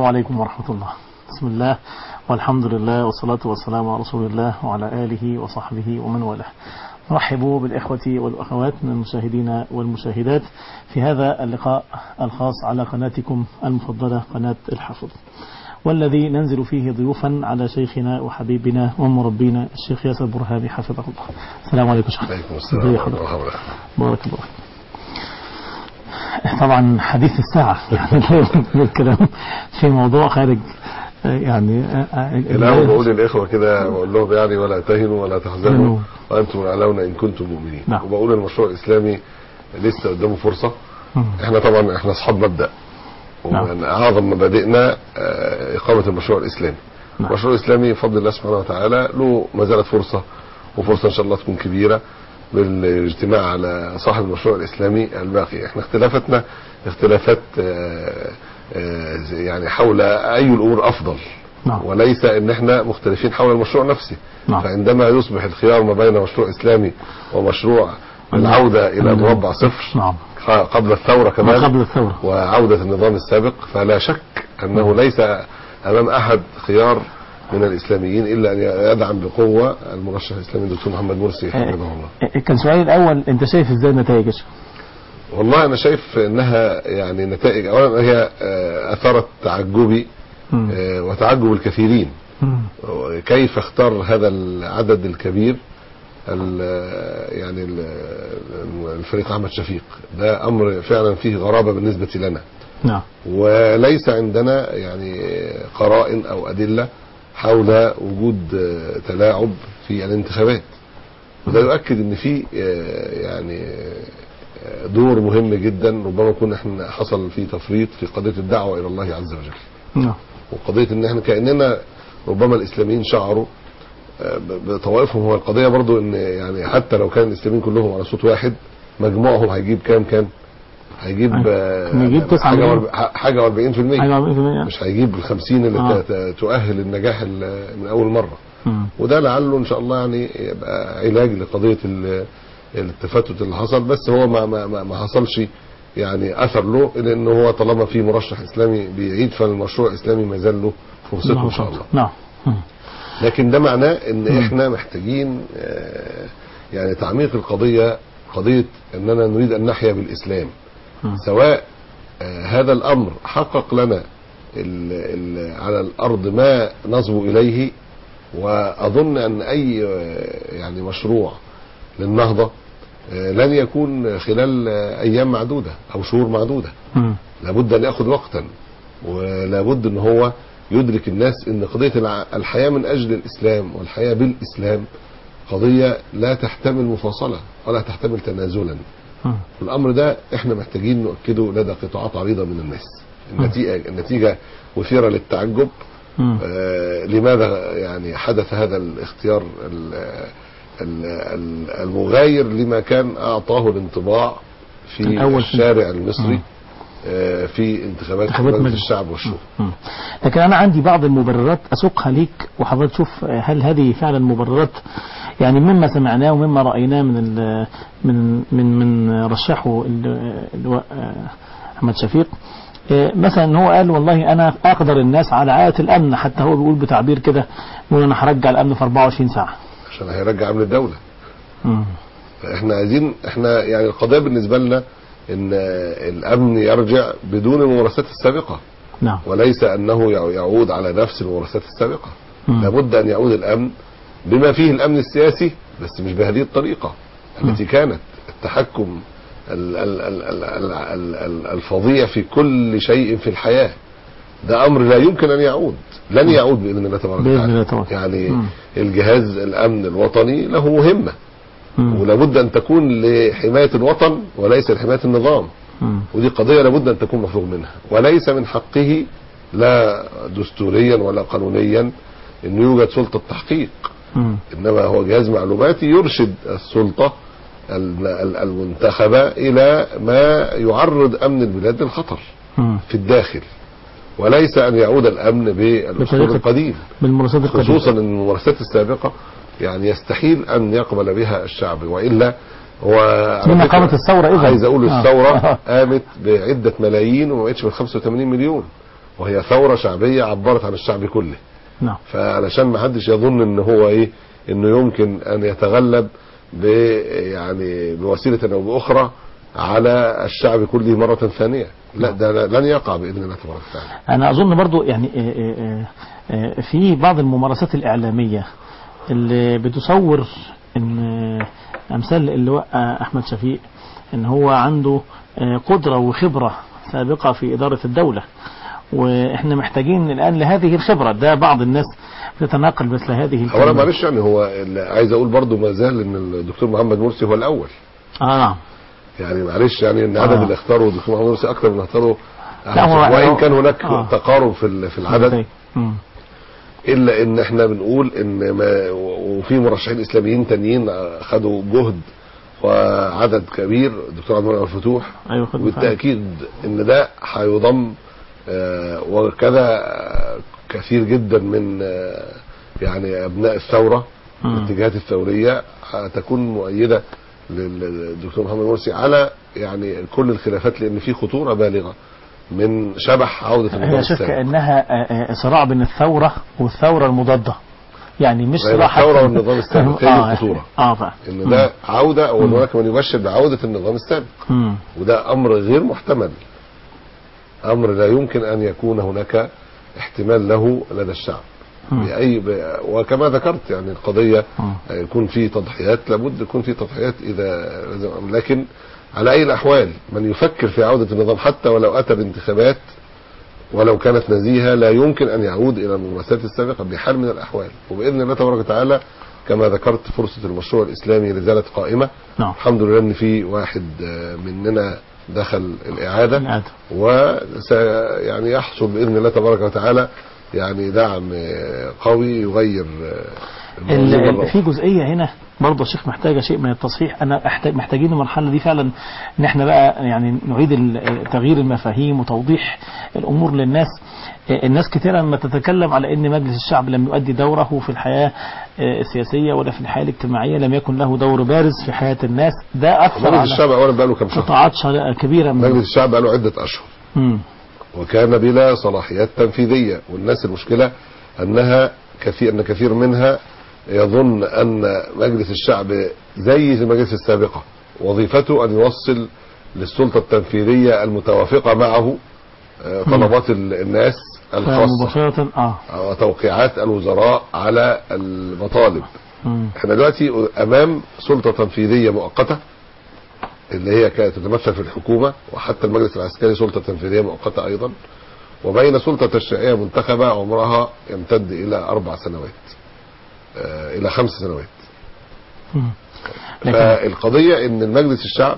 عليكم ورحمة الله بسم الله والحمد لله والصلاة والسلام على رسول الله وعلى آله وصحبه ومن والاه نرحب بالإخوة والأخوات من المشاهدين والمشاهدات في هذا اللقاء الخاص على قناتكم المفضلة قناة الحافظ والذي ننزل فيه ضيوفا على شيخنا وحبيبنا ومربينا الشيخ ياسر برهامي حفظه الله السلام عليكم شيخ عليكم ازي السلام حضرتك؟ ورحمة الله بارك الله فيك. طبعا حديث الساعة يعني الكلام في موضوع خارج آه، يعني آه، آه، الأول بقول للإخوة كده بقول لهم يعني ولا تهنوا ولا تحزنوا تهنوا. وأنتم الأعلون إن كنتم مؤمنين نعم. وبقول المشروع الإسلامي لسه قدامه فرصة مم. احنا طبعا احنا أصحاب مبدأ نعم. ومن أعظم مبادئنا آه، إقامة المشروع الإسلامي نعم. المشروع الإسلامي بفضل الله سبحانه وتعالى له ما زالت فرصة وفرصة إن شاء الله تكون كبيرة بالاجتماع على صاحب المشروع الإسلامي الباقي احنا اختلافاتنا اختلافات آه، آه، يعني حول أي الأمور أفضل نعم وليس ان احنا مختلفين حول المشروع نفسه نعم. فعندما يصبح الخيار ما بين مشروع اسلامي ومشروع العودة الى نعم. مربع صفر نعم قبل الثورة ما كمان قبل الثورة وعودة النظام السابق فلا شك انه ليس امام احد خيار من الاسلاميين الا ان يدعم بقوة المرشح الاسلامي الدكتور محمد مرسي حفظه الله آه، كان سؤالي الأول أنت شايف إزاي النتائج يا شيخ؟ والله انا شايف انها يعني نتائج اولا هي آه، اثارت تعجبي مم. آه، وتعجب الكثيرين مم. كيف اختار هذا العدد الكبير ال- يعني ال- الفريق احمد شفيق ده امر فعلا فيه غرابه بالنسبه لنا نعم وليس عندنا يعني قرائن او ادله حول وجود تلاعب في الانتخابات وده يؤكد ان في يعني دور مهم جدا ربما يكون احنا حصل فيه تفريط في قضيه الدعوه الى الله عز وجل نعم وقضيه ان احنا كاننا ربما الاسلاميين شعروا آه، ب- بطوائفهم هو القضيه برضو ان يعني حتى لو كان الاسلاميين كلهم على صوت واحد مجموعهم هيجيب كام كان هيجيب آه، هيجيب تسعة حاجه مليون. وارب- ح- حاجه و40% حاجة 40% مش هيجيب ال 50 اللي آه. ت- ت- تؤهل النجاح ال- من اول مره مم. وده لعله ان شاء الله يعني يبقى علاج لقضيه ال- التفتت اللي حصل بس هو ما ما ما, ما حصلش يعني اثر له لان هو طالما في مرشح اسلامي بيعيد فالمشروع الاسلامي ما زال له فرصته ان شاء الله نعم مم. لكن ده معناه ان مم. احنا محتاجين آه، يعني تعميق القضيه قضيه اننا نريد ان نحيا بالاسلام مم. سواء آه، هذا الامر حقق لنا ال ال على الارض ما نصبو اليه واظن ان اي آه، يعني مشروع للنهضه آه، لن يكون خلال آه، ايام معدوده او شهور معدوده مم. لابد ان ياخذ وقتا ولابد ان هو يدرك الناس ان قضيه الع- الحياه من اجل الاسلام والحياه بالاسلام قضيه لا تحتمل مفاصله ولا تحتمل تنازلا مم. الامر ده احنا محتاجين نؤكده لدى قطاعات عريضه من الناس النتيجه النتيجه مثيره للتعجب مم. آه لماذا يعني حدث هذا الاختيار ال- ال- ال- المغاير لما كان اعطاه الانطباع في الأول في- الشارع المصري مم. آه في انتخابات انتخابات مجلس مجلس. الشعب والشورى مم. لكن أنا عندي بعض المبررات أسوقها ليك وحضرتك تشوف هل هذه فعلا مبررات يعني مما سمعناه ومما رأيناه من ال- من من من رشحه ال- اللواء آه، أحمد شفيق آه، مثلا إن هو قال والله أنا أقدر الناس على عادة الأمن حتى هو بيقول بتعبير كده بيقول أنا هرجع الأمن في 24 ساعة عشان هيرجع امن الدوله مم. احنا عايزين احنا يعني القضيه بالنسبه لنا ان الامن يرجع بدون الممارسات السابقه نعم وليس انه يع- يعود على نفس الممارسات السابقه مم. لابد ان يعود الامن بما فيه الامن السياسي بس مش بهذه الطريقه التي كانت التحكم ال- ال- ال- ال- ال- ال- ال- الفظيع في كل شيء في الحياه ده امر لا يمكن ان يعود لن يعود باذن الله تبارك بإذن وتعالى الله تبارك. يعني مم. الجهاز الامن الوطني له مهمه مم. ولابد ان تكون لحمايه الوطن وليس لحمايه النظام مم. ودي قضيه لابد ان تكون مفروغ منها وليس من حقه لا دستوريا ولا قانونيا انه يوجد سلطه تحقيق مم. انما هو جهاز معلوماتي يرشد السلطه ال- ال- المنتخبه الى ما يعرض امن البلاد للخطر مم. في الداخل وليس ان يعود الامن بالاسلوب بطريقة- القديم بالممارسات القديمة خصوصا ان الممارسات السابقه يعني يستحيل ان يقبل بها الشعب والا هو على لما فكرة قامت الثورة إذن. عايز اقول آه. الثوره قامت بعده ملايين وما بقتش من 85 مليون وهي ثوره شعبيه عبرت عن الشعب كله نعم فعلشان ما حدش يظن ان هو ايه انه يمكن ان يتغلب ب يعني بوسيله او باخرى على الشعب كله مره ثانيه لا ده لن يقع باذن الله تبارك وتعالى انا اظن برضو يعني آه، آه، آه، في بعض الممارسات الاعلاميه اللي بتصور ان آه، امثال اللواء آه، احمد شفيق ان هو عنده آه، قدره وخبره سابقه في اداره الدوله واحنا محتاجين الان لهذه الخبره ده بعض الناس بتتناقل مثل هذه اولا الكلمات معلش يعني هو اللي عايز اقول برضو ما زال ان الدكتور محمد مرسي هو الاول اه نعم يعني معلش يعني ان عدد آه. اللي اختاروا الدكتور محمد مرسي اكثر من اللي اختاروا لا، هو- وان هو- كان هناك آه. تقارب في ال- في العدد مم. الا ان احنا بنقول ان ما وفي مرشحين اسلاميين تانيين خدوا جهد وعدد كبير الدكتور عبد المنعم الفتوح ايوه خد بالك. وبالتاكيد ان ده هيضم آه، وكذا آه، كثير جدا من آه، يعني ابناء الثوره مم. الاتجاهات الثوريه هتكون مؤيده للدكتور محمد مرسي على يعني كل الخلافات لان في خطوره بالغه من شبح عوده النظام هي شوف السابق كانها آه، آه، صراع بين الثوره والثوره المضاده يعني مش بين صراع الثورة حتى- والنظام السابق، هي دي الخطورة. اه فعلا ان ده عوده او مم. هناك من يبشر بعوده النظام السابق مم. وده امر غير محتمل امر لا يمكن ان يكون هناك احتمال له لدى الشعب مم. باي ب... وكما ذكرت يعني القضيه مم. يكون في تضحيات لابد يكون في تضحيات اذا لازم- لكن على اي الاحوال من يفكر في عوده النظام حتى ولو اتى بانتخابات ولو كانت نزيهه لا يمكن ان يعود الى الممارسات السابقه بحال من الاحوال وباذن الله تبارك وتعالى كما ذكرت فرصه المشروع الاسلامي لزالت قائمه نعم الحمد لله ان في واحد آه، مننا دخل الاعاده العادة. وس يعني يحصل باذن الله تبارك وتعالى يعني دعم آه، قوي يغير آه، ال- المنظومة ال- الرأس. في جزئيه هنا برضه يا شيخ محتاجه شيء من التصحيح انا أحتاج محتاجين المرحله دي فعلا ان احنا بقى يعني نعيد ال- تغيير المفاهيم وتوضيح الامور للناس آه، الناس كثيرا ما تتكلم على ان مجلس الشعب لم يؤدي دوره في الحياه آه، السياسيه ولا في الحياه الاجتماعيه لم يكن له دور بارز في حياه الناس ده اثر مجلس على الشعب اولا بقى له كام شهر قطاعات شر- كبيره من مجلس الشعب بقى له عده اشهر مم. وكان بلا صلاحيات تنفيذيه والناس المشكله انها كثير ان كثير منها يظن ان مجلس الشعب زي المجالس السابقه وظيفته ان يوصل للسلطه التنفيذيه المتوافقه معه آه، طلبات ال- الناس الخاصه مباشره اه وتوقيعات الوزراء على المطالب مم. احنا دلوقتي امام سلطه تنفيذيه مؤقته اللي هي كانت تتمثل في الحكومه وحتى المجلس العسكري سلطه تنفيذيه مؤقته ايضا وبين سلطه تشريعيه منتخبه عمرها يمتد الى اربع سنوات آه الى خمس سنوات مم. لكن فالقضيه ان المجلس الشعب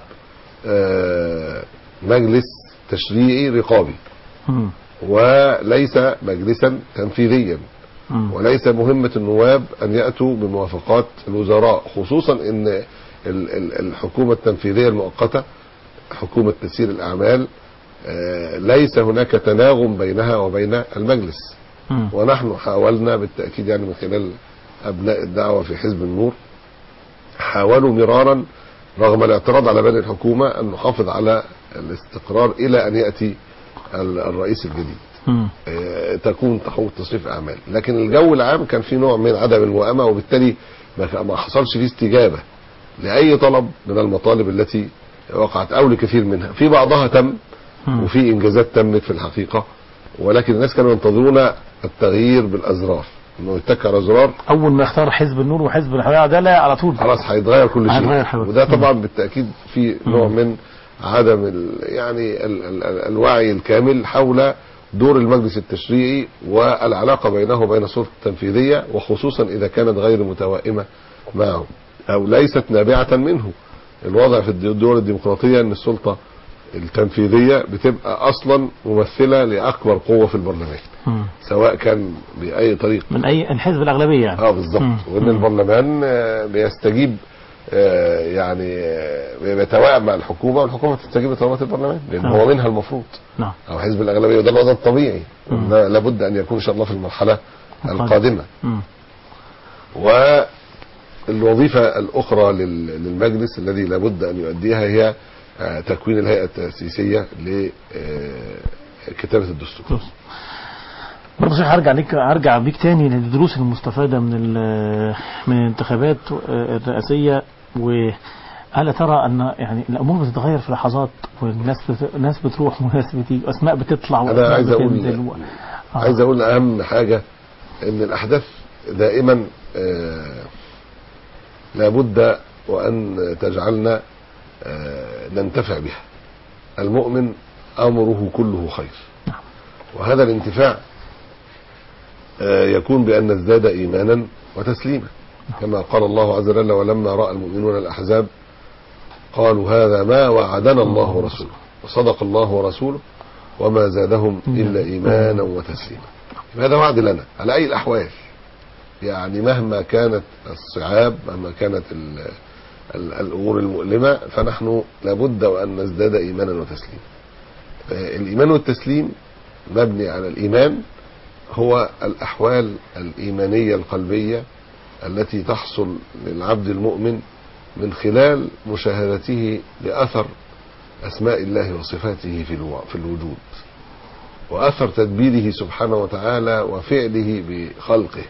آه مجلس تشريعي رقابي مم. وليس مجلسا تنفيذيا مم. وليس مهمة النواب أن يأتوا بموافقات الوزراء خصوصا أن ال- ال- الحكومة التنفيذية المؤقتة حكومة تسيير الأعمال آه، ليس هناك تناغم بينها وبين المجلس مم. ونحن حاولنا بالتأكيد يعني من خلال أبناء الدعوة في حزب النور حاولوا مرارا رغم الاعتراض على بني الحكومة أن نحافظ على الاستقرار إلى أن يأتي ال- الرئيس الجديد مم. آه، تكون تحوط تصريف اعمال لكن الجو العام كان في نوع من عدم الموائمه وبالتالي ما ما حصلش فيه استجابه لاي طلب من المطالب التي وقعت او لكثير منها في بعضها تم مم. وفي انجازات تمت في الحقيقه ولكن الناس كانوا ينتظرون التغيير بالازرار انه يتك على زرار اول ما اختار حزب النور وحزب الحريه والعداله على طول خلاص هيتغير كل هيتغير شيء حاجة. وده مم. طبعا بالتاكيد في نوع من عدم ال يعني ال ال ال الوعي الكامل حول دور المجلس التشريعي والعلاقه بينه وبين السلطه التنفيذيه وخصوصا اذا كانت غير متوائمه معه او ليست نابعه منه الوضع في الدول الديمقراطيه ان السلطه التنفيذيه بتبقى اصلا ممثله لاكبر قوه في البرلمان مم. سواء كان باي طريق من اي الحزب الاغلبيه يعني اه بالظبط مم. وان مم. البرلمان آه، بيستجيب آه، يعني آه، بيتوائم مع الحكومه والحكومه تستجيب لطلبات البرلمان لان نعم. هو منها المفروض نعم او حزب الاغلبيه وده الوضع الطبيعي مم. وده لابد ان يكون ان شاء الله في المرحله القادمة. القادمه مم. والوظيفه الاخرى لل- للمجلس الذي لابد ان يؤديها هي آه، تكوين الهيئه التاسيسيه لكتابه الدستور بص. برضه شيخ هرجع ليك هرجع بيك تاني للدروس المستفاده من ال- من الانتخابات الرئاسيه وألا ترى أن يعني الأمور بتتغير في لحظات والناس بت... ناس بتروح وناس بتيجي أسماء بتطلع انا وأسماء عايز اقول بتنزل و... آه. عايز اقول اهم حاجه ان الاحداث دائما آه، لابد وان تجعلنا آه، ننتفع بها المؤمن امره كله خير وهذا الانتفاع آه، يكون بان نزداد ايمانا وتسليما كما قال الله عز وجل ولما راى المؤمنون الاحزاب قالوا هذا ما وعدنا الله ورسوله وصدق الله ورسوله وما زادهم الا ايمانا وتسليما هذا وعد لنا على اي الاحوال يعني مهما كانت الصعاب مهما كانت ال ال الامور المؤلمه فنحن لابد وان نزداد ايمانا وتسليما آه، الايمان والتسليم مبني على الايمان هو الاحوال الايمانيه القلبيه التي تحصل للعبد المؤمن من خلال مشاهدته لاثر اسماء الله وصفاته في الو- في الوجود واثر تدبيره سبحانه وتعالى وفعله بخلقه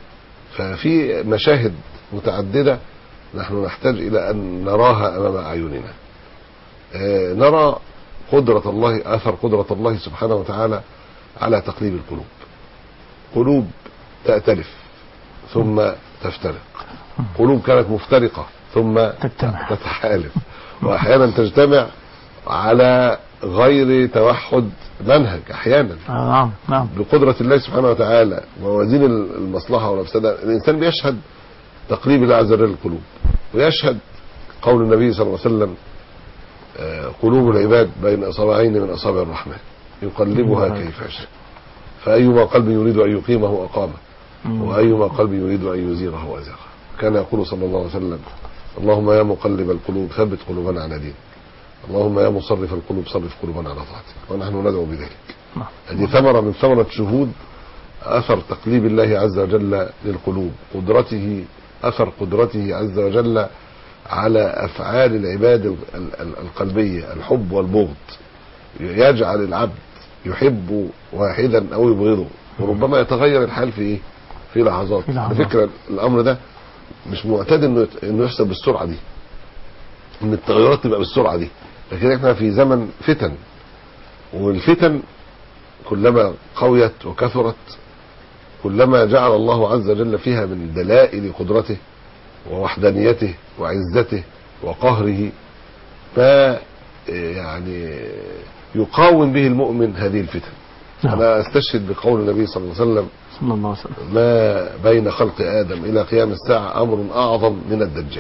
ففي مشاهد متعدده نحن نحتاج الى ان نراها امام اعيننا آه، نرى قدره الله اثر قدره الله سبحانه وتعالى على تقليب القلوب قلوب تأتلف ثم تفترق قلوب كانت مفترقة ثم تجتمع. تتحالف وأحيانا تجتمع على غير توحد منهج أحيانا آه نعم نعم بقدرة الله سبحانه وتعالى موازين المصلحة والمفسدة الإنسان بيشهد تقريب الله عز وجل القلوب ويشهد قول النبي صلى الله عليه وسلم آه، قلوب العباد بين أصابعين من أصابع الرحمن يقلبها كيف يشاء فأيما قلب يريد أن يقيمه أقامه وأيما قلب يريد أن يزيغه أزاغه كان يقول صلى الله عليه وسلم اللهم يا مقلب القلوب ثبت قلوبنا على دينك اللهم يا مصرف القلوب صرف قلوبنا على طاعتك ونحن ندعو بذلك نعم. هذه ثمرة من ثمرة شهود أثر تقليب الله عز وجل للقلوب قدرته أثر قدرته عز وجل على أفعال العباد ال- ال- ال- القلبية الحب والبغض يجعل العبد يحب واحدا أو يبغضه وربما يتغير الحال في إيه؟ في لحظات في على لحظات. فكرة الأمر ده مش معتاد إنه يت- إنه يحصل بالسرعة دي إن التغيرات تبقى بالسرعة دي لكن إحنا في زمن فتن والفتن كلما قويت وكثرت كلما جعل الله عز وجل فيها من دلائل قدرته ووحدانيته وعزته وقهره ما يعني يقاوم به المؤمن هذه الفتن نعم. أنا أستشهد بقول النبي صلى الله عليه وسلم صلى الله عليه وسلم ما بين خلق آدم إلى قيام الساعة أمر أعظم من الدجال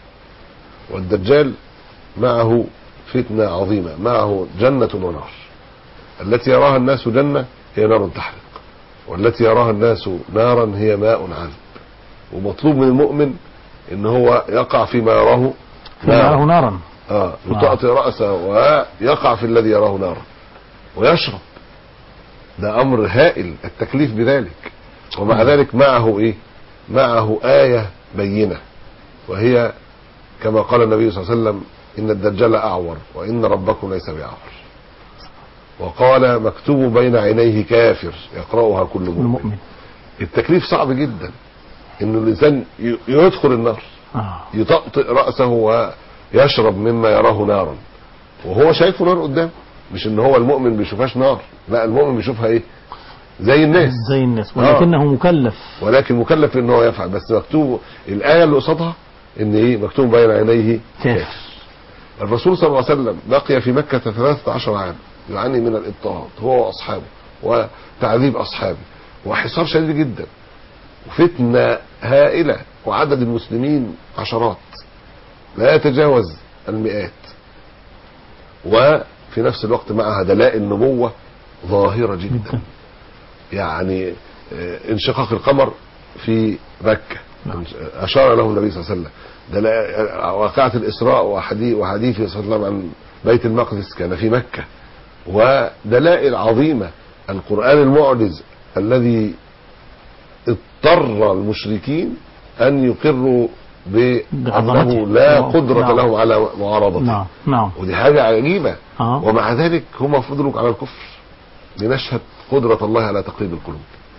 والدجال معه فتنة عظيمة معه جنة ونار التي يراها الناس جنة هي نار تحرق والتي يراها الناس نارا هي ماء عذب ومطلوب من المؤمن ان هو يقع فيما يراه فيراه نارا اه يطأطئ رأسه ويقع في الذي يراه نارا ويشرب ده امر هائل التكليف بذلك ومع ذلك معه ايه معه آية بينة وهي كما قال النبي صلى الله عليه وسلم ان الدجال اعور وان ربكم ليس باعور وقال مكتوب بين عينيه كافر يقرأها كل مؤمن المؤمن التكليف صعب جدا انه الانسان ي- يدخل النار آه. يطأطئ رأسه ويشرب مما يراه نارا وهو شايفه نار قدامه مش ان هو المؤمن بيشوفهاش نار لا المؤمن بيشوفها ايه زي الناس زي الناس ولكنه مكلف ولكن مكلف ان هو يفعل بس مكتوب الايه اللي قصادها ان ايه مكتوب بين عينيه كافر الرسول صلى الله عليه وسلم بقي في مكة 13 عام يعاني من الاضطهاد هو واصحابه وتعذيب اصحابه وحصار شديد جدا وفتنة هائلة وعدد المسلمين عشرات لا يتجاوز المئات وفي نفس الوقت معها دلائل نبوة ظاهرة جدا جدا. يعني آه، انشقاق القمر في مكة نعم. أشار له النبي صلى الله عليه وسلم دلائل واقعة الإسراء وحديث وحديثه صلى الله عليه وسلم عن بيت المقدس كان في مكة ودلائل عظيمة القرآن المعجز الذي اضطر المشركين أن يقروا بأنه بعظمته. لا نعم. قدرة نعم. لهم على معارضته نعم نعم ودي حاجة عجيبة آه. ومع ذلك هم فضلوا على الكفر لنشهد قدرة الله على تقليب القلوب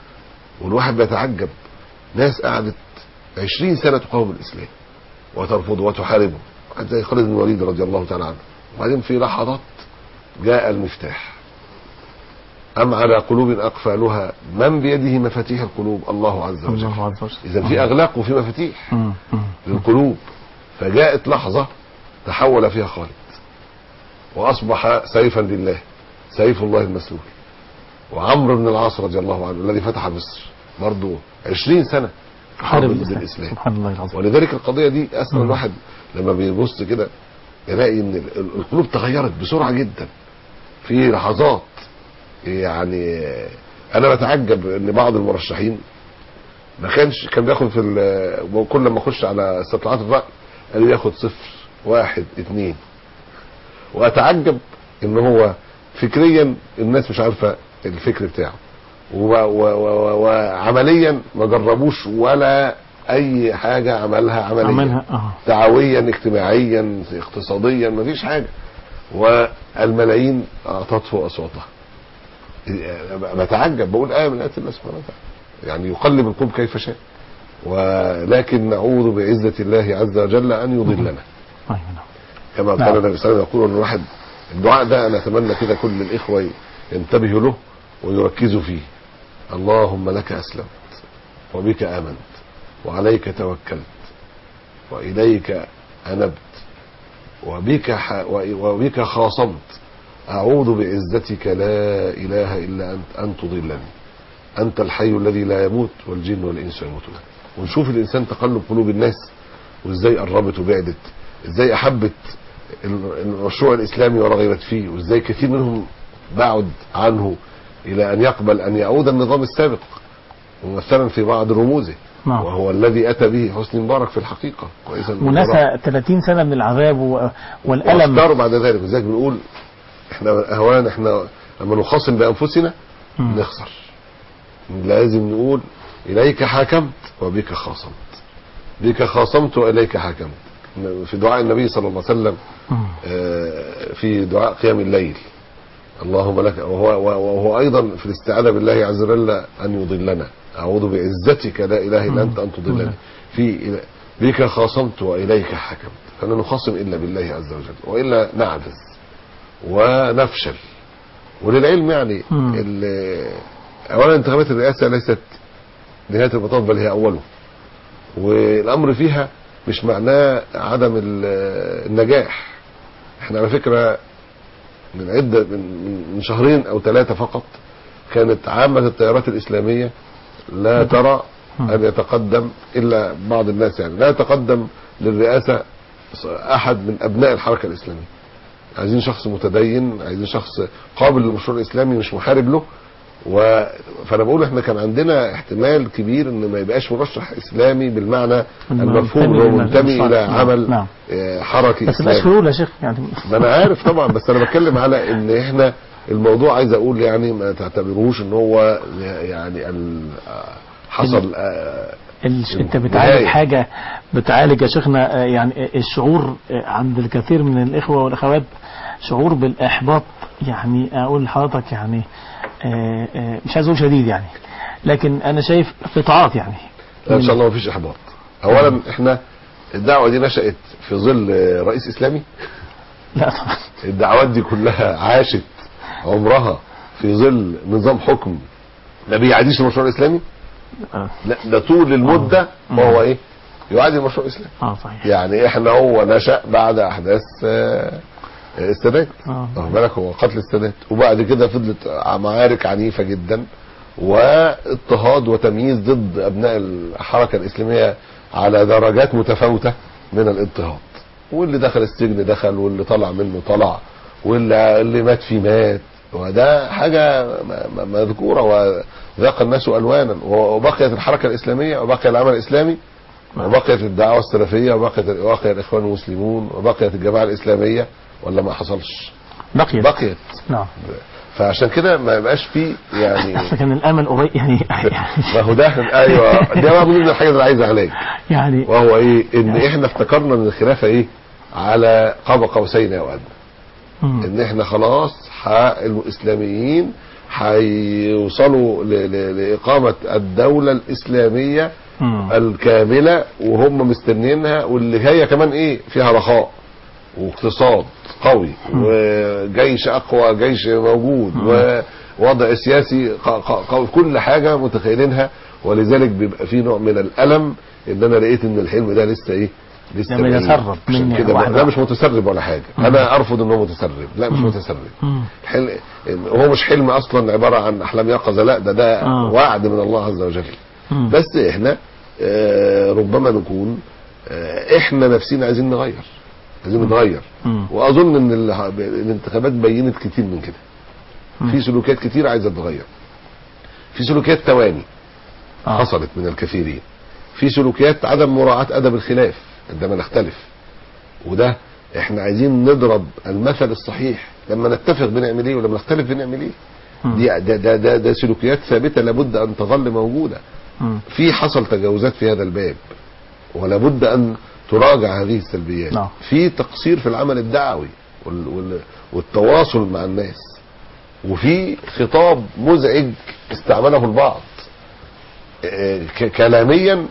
والواحد بيتعجب ناس قعدت 20 سنه تقاوم الاسلام وترفضه وتحاربه واحد زي خالد بن الوليد رضي الله تعالى عنه وبعدين في لحظات جاء المفتاح أم على قلوب أقفالها من بيده مفاتيح القلوب الله عز وجل الله عز وجل إذا في أغلاق وفي مفاتيح مم. مم. للقلوب فجاءت لحظة تحول فيها خالد وأصبح سيفا لله سيف الله المسلول وعمرو بن العاص رضي الله عنه الذي فتح مصر برضه 20 سنة حارب ضد الإسلام الإسلام سبحان الله العظيم ولذلك القضية دي أصلا مم. الواحد لما بيبص كده يلاقي إن ال- ال- القلوب تغيرت بسرعة جدا في لحظات يعني أنا بتعجب إن بعض المرشحين ما كانش كان بياخد في ال- كل ما اخش على استطلاعات الرأي قال لي ياخد صفر واحد اتنين واتعجب ان هو فكريا الناس مش عارفه الفكر بتاعه و- و- و- وعمليا ما جربوش ولا اي حاجه عملها عمليا عملها اه دعويا اجتماعيا اقتصاديا ما فيش حاجه والملايين تطفو اصواتها بتعجب بقول ايه من ايات الله سبحانه وتعالى يعني يقلب القلوب كيف شاء ولكن نعوذ بعزه الله عز وجل ان يضلنا أيوة نعم. كما نعم. قال النبي صلى الله عليه وسلم يقول ان الواحد الدعاء ده انا اتمنى كده كل الاخوه ينتبهوا له ويركزوا فيه اللهم لك اسلمت وبك امنت وعليك توكلت واليك انبت وبك ح... وبك خاصمت اعوذ بعزتك لا اله الا انت ان تضلني انت الحي الذي لا يموت والجن والانس يموتون ونشوف الانسان تقلب قلوب الناس وازاي قربت وبعدت ازاي احبت المشروع الاسلامي ورغبت فيه وازاي كثير منهم بعد عنه الى ان يقبل ان يعود النظام السابق ممثلا في بعض رموزه نعم وهو الذي اتى به حسني مبارك في الحقيقه كويسا ونسى 30 سنة من العذاب و- والألم واختاروا بعد ذلك لذلك بنقول احنا اهوان احنا لما نخاصم بانفسنا مم. نخسر لازم نقول اليك حاكمت وبك خاصمت بك خاصمت واليك حاكمت في دعاء النبي صلى الله عليه وسلم مم. آه، في دعاء قيام الليل اللهم لك وهو, وهو ايضا في الاستعاذه بالله عز وجل ان يضلنا اعوذ بعزتك لا اله الا انت ان تضلني في بك خاصمت واليك حكمت فلا نخاصم الا بالله عز وجل والا نعجز ونفشل وللعلم يعني مم. ال- اولا انتخابات الرئاسه ليست نهايه المطاف بل هي اوله والامر فيها مش معناه عدم ال- النجاح احنا على فكره من عده من, من- من شهرين او ثلاثه فقط كانت عامه التيارات الاسلاميه لا ترى ان يتقدم الا بعض الناس يعني لا يتقدم للرئاسه احد من ابناء الحركه الاسلاميه عايزين شخص متدين عايزين شخص قابل للمشروع الاسلامي مش محارب له و... فانا بقول احنا كان عندنا احتمال كبير ان ما يبقاش مرشح اسلامي بالمعنى المفهوم اللي هو منتمي الى نعم. عمل نعم آه، حركي بس مبقاش اسلامي فلول يا شيخ يعني ما انا عارف طبعا بس انا بتكلم على ان احنا الموضوع عايز اقول يعني ما تعتبروش ان هو يعني ال- آه، حصل آه، ال- انت النهاية. بتعالج حاجة بتعالج يا شيخنا آه، يعني آه، الشعور آه، عند الكثير من الإخوة والأخوات شعور بالإحباط يعني أقول لحضرتك يعني آه، آه، مش عايز أقول شديد يعني لكن أنا شايف قطاعات يعني لا ان شاء الله ما فيش احباط اولا احنا الدعوه دي نشات في ظل آه، رئيس اسلامي لا طبعا الدعوات دي كلها عاشت عمرها في ظل نظام حكم ما بيعاديش المشروع الاسلامي آه، لا ده طول المده آه. وهو ايه يعادي المشروع الاسلامي اه صحيح يعني احنا هو نشأ بعد احداث آه، السادات آه. واخد بالك هو قتل السادات وبعد كده فضلت معارك عنيفه جدا واضطهاد وتمييز ضد ابناء الحركه الاسلاميه على درجات متفاوته من الاضطهاد واللي دخل السجن دخل واللي طلع منه طلع واللي اللي مات فيه مات وده حاجه م- م- مذكوره وذاق الناس الوانا وبقيت الحركه الاسلاميه وبقي العمل الاسلامي وبقيت الدعوه السلفيه وبقيت وبقي الاخوان المسلمون وبقيت الجماعه الاسلاميه ولا ما حصلش بقيت بقيت نعم فعشان كده ما يبقاش فيه يعني أصل كان الأمل قريب يعني ما هو ده ايوه ده بقى من ضمن الحاجات اللي عايز علاج يعني وهو ايه ان احنا افتكرنا ان الخلافه ايه على قاب قوسين او ادنى مم. ان احنا خلاص ح- الاسلاميين هيوصلوا ل- ل- لإقامة الدولة الإسلامية مم. الكاملة وهم مستنيينها واللي هي كمان ايه فيها رخاء واقتصاد قوي وجيش اقوى جيش موجود ووضع سياسي ق- ق- قوي كل حاجة متخيلينها ولذلك بيبقى في نوع من الالم ان انا لقيت ان الحلم ده لسه ايه لسه ده بعيد. بيتسرب عشان مني كده واحدة لا مش متسرب ولا حاجة انا ارفض انه متسرب لا مش متسرب مم. الحلم هو مش حلم اصلا عبارة عن احلام يقظة لا ده ده آه. وعد من الله عز وجل مم. بس احنا آه، ربما نكون آه، احنا نفسنا عايزين نغير عايزين نتغير مم. واظن ان ال- الانتخابات بينت كتير من كده مم. في سلوكيات كتير عايزه تتغير في سلوكيات تواني آه. حصلت من الكثيرين في سلوكيات عدم مراعاة ادب الخلاف عندما نختلف وده احنا عايزين نضرب المثل الصحيح لما نتفق بنعمل ايه ولما نختلف بنعمل ايه مم. دي ده ده ده, ده سلوكيات ثابته لابد ان تظل موجوده مم. في حصل تجاوزات في هذا الباب ولا بد ان تراجع هذه السلبيات نعم. في تقصير في العمل الدعوي وال وال والتواصل مع الناس وفي خطاب مزعج استعمله البعض آه، ك- كلاميا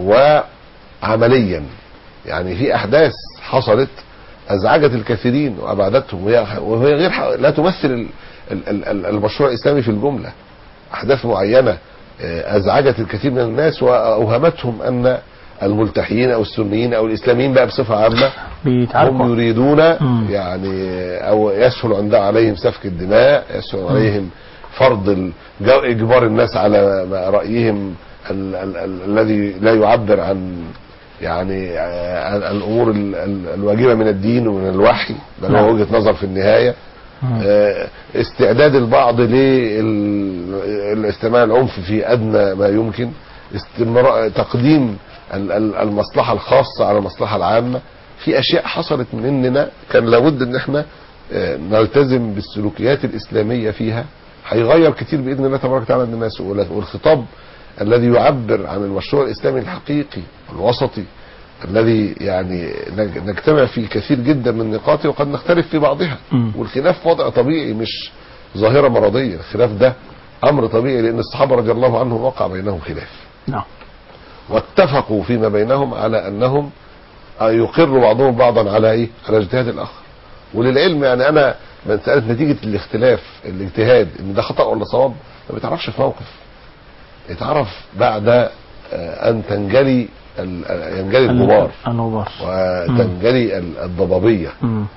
وعمليا يعني في احداث حصلت ازعجت الكثيرين وابعدتهم وهي وهي غير ح- لا تمثل ال- ال- ال- ال- المشروع الاسلامي في الجمله احداث معينه آه، ازعجت الكثير من الناس واوهمتهم ان الملتحيين او السنيين او الاسلاميين بقى بصفه عامه هم بيتعاركوا يريدون مم. يعني او يسهل عند عليهم سفك الدماء يسهل عليهم فرض ال- جو- اجبار الناس على ما رايهم ال- ال- ال- الذي لا يعبر عن يعني آه، عن الامور ال- ال- الواجبه من الدين ومن الوحي بل نعم. هو وجهه نظر في النهايه مم. آه، استعداد البعض للاستماع العنف في ادنى ما يمكن استمرار تقديم ال- ال- المصلحه الخاصه على المصلحه العامه في اشياء حصلت مننا كان لابد ان احنا آه، نلتزم بالسلوكيات الاسلاميه فيها هيغير كتير باذن الله تبارك وتعالى عند الناس ولا- والخطاب الذي يعبر عن المشروع الاسلامي الحقيقي الوسطي الذي يعني نج- نجتمع في كثير جدا من نقاطه وقد نختلف في بعضها مم. والخلاف وضع طبيعي مش ظاهره مرضيه الخلاف ده امر طبيعي لان الصحابه رضي الله عنهم وقع بينهم خلاف نعم واتفقوا فيما بينهم على انهم يقر بعضهم بعضا على ايه على اجتهاد الاخر وللعلم يعني انا من سالت نتيجه الاختلاف الاجتهاد ان ده خطا ولا صواب ما بيتعرفش في موقف يتعرف بعد آه، ان تنجلي ال- ينجلي الغبار الغبار وتنجلي ال- الضبابيه مم.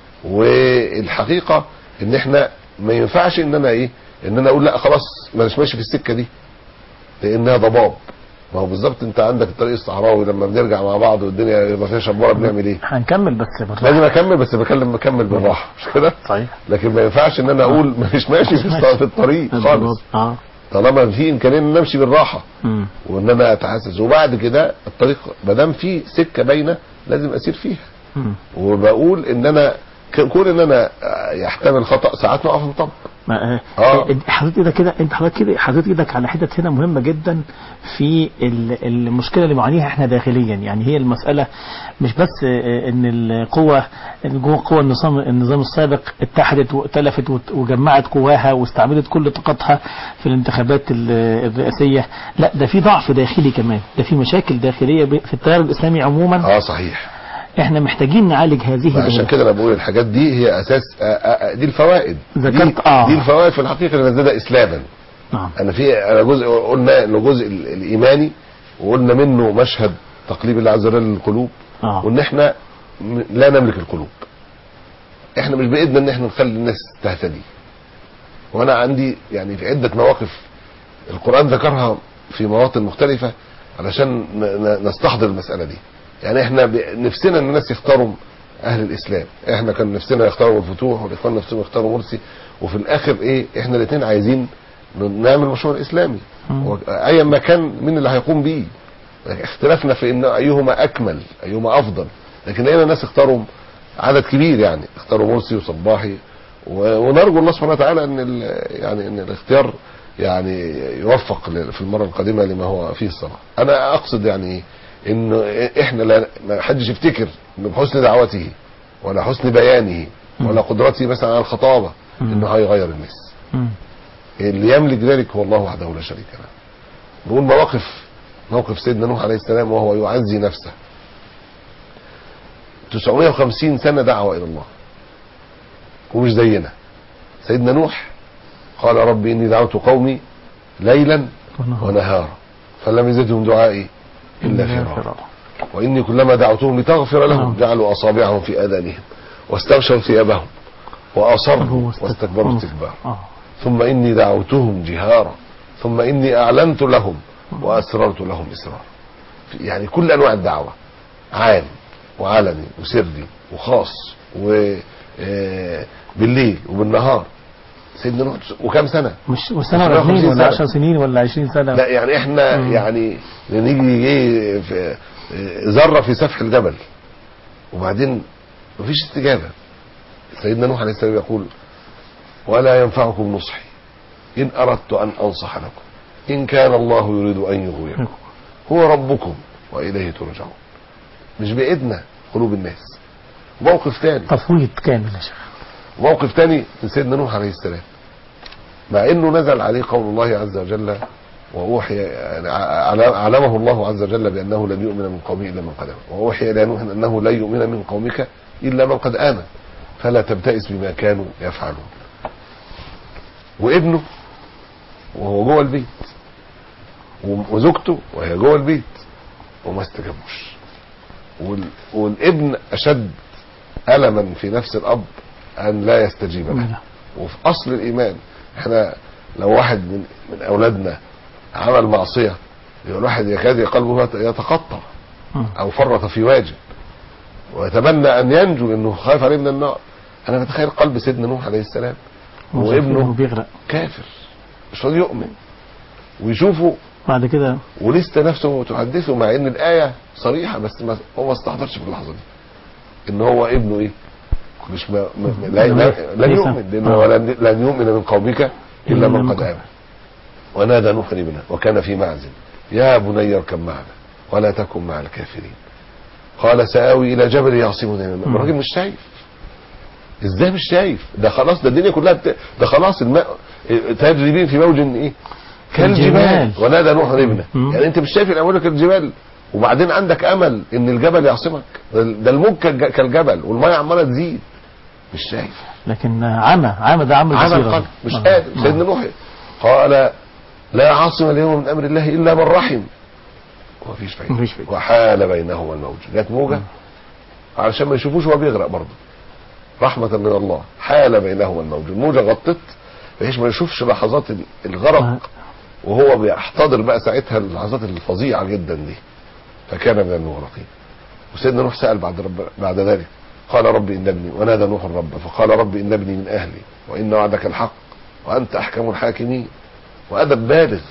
والحقيقه ان احنا ما ينفعش ان انا ايه ان انا اقول لا خلاص ما مش ماشي في السكه دي لانها ضباب ما هو بالظبط انت عندك الطريق الصحراوي لما بنرجع مع بعض والدنيا ما فيها شبوره بنعمل ايه؟ هنكمل بس بالراحة. لازم اكمل بس بكلم بكمل بالراحه مش كده؟ صحيح لكن ما ينفعش ان انا اقول مش ماشي في الط- في الطريق خالص اه طالما في امكانيه ان أنا امشي بالراحه مم. وان انا اتحسس وبعد كده الطريق ما دام في سكه باينه لازم اسير فيها مم. وبقول ان انا ك- كون ان انا آه، يحتمل خطا ساعات نقف نطبق ما آه. آه. حضرتك ايدك كده انت حضرتك كده حضرتك ايدك على حتت هنا مهمه جدا في ال- المشكله اللي معانيها احنا داخليا يعني هي المساله مش بس آه، ان القوه إن جوه قوى النظام النظام السابق اتحدت وائتلفت وت- وجمعت قواها واستعملت كل طاقتها في الانتخابات ال- الرئاسيه لا ده في ضعف داخلي كمان ده في مشاكل داخليه ب- في التيار الاسلامي عموما اه صحيح احنا محتاجين نعالج هذه عشان ال- كده انا بقول الحاجات دي هي اساس آه، آه، دي الفوائد ذكرت- دي, آه. دي الفوائد في الحقيقه اللي نزلها اسلاما نعم انا في انا جزء قلنا انه جزء ال- الايماني وقلنا منه مشهد تقليب الله عز وجل للقلوب اه وان احنا م- لا نملك القلوب احنا مش بايدنا ان احنا نخلي الناس تهتدي وانا عندي يعني في عده مواقف القران ذكرها في مواطن مختلفه علشان ن- ن- نستحضر المساله دي يعني احنا ب- نفسنا ان الناس يختاروا اهل الاسلام احنا كان نفسنا يختاروا الفتوح والاخوان نفسهم يختاروا مرسي وفي الاخر ايه احنا الاثنين عايزين ن- نعمل مشروع اسلامي مم. و- ايا ما كان مين اللي هيقوم بيه اختلفنا في ان ايهما اكمل ايهما افضل لكن لقينا ناس اختاروا عدد كبير يعني اختاروا مرسي وصباحي و- ونرجو الله سبحانه وتعالى ان ال- يعني ان الاختيار يعني يوفق ل- في المره القادمه لما هو فيه الصلاح انا اقصد يعني ايه انه احنا لا ما حدش يفتكر انه بحسن دعوته ولا حسن بيانه ولا قدرته مثلا على الخطابه مم. انه هيغير الناس مم. اللي يملك ذلك هو الله وحده لا شريك له نقول مواقف موقف سيدنا نوح عليه السلام وهو يعزي نفسه 950 سنة دعوة إلى الله ومش زينا سيدنا نوح قال رب إني دعوت قومي ليلا ونهارا فلم يزدهم دعائي إلا فرارا وإني كلما دعوتهم لتغفر لهم نعم. جعلوا أصابعهم في آذانهم واستغشوا ثيابهم وأصروا هو واستكبروا استكبارا آه. ثم إني دعوتهم جهارا ثم إني أعلنت لهم وأسررت لهم إسرارا يعني كل أنواع الدعوة عام وعلني وسري وخاص وبالليل وبالنهار سيدنا نوح وكم سنة مش وسنة ولا 950 اثنين ولا سنة. 10 سنين ولا 20 سنة لا يعني احنا مم. يعني نيجي ايه في اه، ذره في سفح الجبل وبعدين مفيش استجابه سيدنا نوح عليه السلام يقول ولا ينفعكم نصحي ان اردت ان انصح لكم ان كان الله يريد ان يغويكم هو ربكم واليه ترجعون مش بايدنا قلوب الناس موقف ثاني تفويض كامل يا شيخ موقف تاني من سيدنا نوح عليه السلام مع انه نزل عليه قول الله عز وجل واوحي يعني ع- علمه الله عز وجل بانه لن يؤمن من قومه الا من قد امن واوحي الى نوح انه لن يؤمن من قومك الا من قد امن فلا تبتئس بما كانوا يفعلون وابنه وهو جوه البيت و- وزوجته وهي جوه البيت وما استجابوش وال- والابن اشد الما في نفس الاب ان لا يستجيب له نعم. وفي اصل الايمان احنا لو واحد من من اولادنا عمل معصيه يبقى الواحد يكاد قلبه يت- يتقطع مم. او فرط في واجب ويتمنى ان ينجو انه خايف عليه من النار انا بتخيل قلب سيدنا نوح عليه السلام وابنه بيغرق كافر مش راضي يؤمن ويشوفه بعد كده ولسه نفسه تحدثه مع ان الايه صريحه بس ما هو ما استحضرش في اللحظه دي ان هو ابنه ايه مش ما ما لا لا- لن ليس- يؤمن لانه آه. ولن لن يؤمن من قومك الا من قد قد- امن ونادى نوح ابنه وكان في معزل يا بني اركب معنا ولا تكن مع الكافرين قال سآوي الى جبل يعصمني من الماء مم. الراجل مش شايف ازاي مش شايف ده خلاص ده الدنيا كلها بت... ده خلاص الماء تجري بهم في موج ايه كالجبال كالجبال. ونادى نوح ابنه مم. يعني انت مش شايف الاول كالجبال وبعدين عندك امل ان الجبل يعصمك ده ده الموج كالج- كالجبل والميه عماله تزيد مش شايف لكن عمى عمى ده عمل عمل بصيرة قلب مش آه. قادر آه. سيدنا نوح قال لا عاصم اليوم من امر الله الا من رحم ومفيش فايده مفيش فايدة. وحال بينهما الموج جت موجه علشان ما يشوفوش هو بيغرق برضه رحمة من الله حال بينهما الموج الموجة غطت بحيث ما يشوفش لحظات ال- الغرق آه. وهو بيحتضر بقى ساعتها اللحظات الفظيعة جدا دي فكان من المغرقين وسيدنا نوح سأل بعد رب بعد ذلك قال رب إن ابني ونادى نوح الرب فقال رب إن ابني من أهلي وإن وعدك الحق وأنت أحكم الحاكمين وأدب بالغ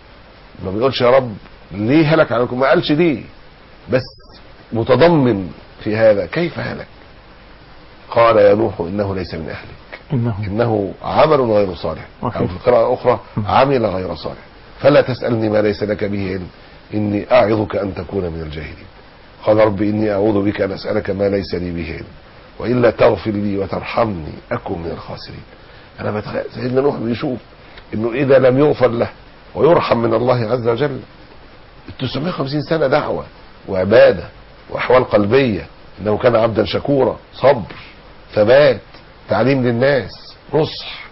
ما بيقولش يا رب ليه هلك عليكم ما قالش ليه بس متضمن في هذا كيف هلك قال يا نوح إنه ليس من أهلك إنه إنه عمل غير صالح أوكي. أو في القراءة الأخرى عمل غير صالح فلا تسألني ما ليس لك به علم إني أعظك أن تكون من الجاهلين قال رب إني أعوذ بك أن أسألك ما ليس لي به علم وإلا تغفر لي وترحمني أكن من الخاسرين أنا بتخيل سيدنا نوح بيشوف إنه إذا لم يغفر له ويرحم من الله عز وجل ال 950 سنة دعوة وعبادة وأحوال قلبية إنه كان عبدا شكورا صبر ثبات تعليم للناس نصح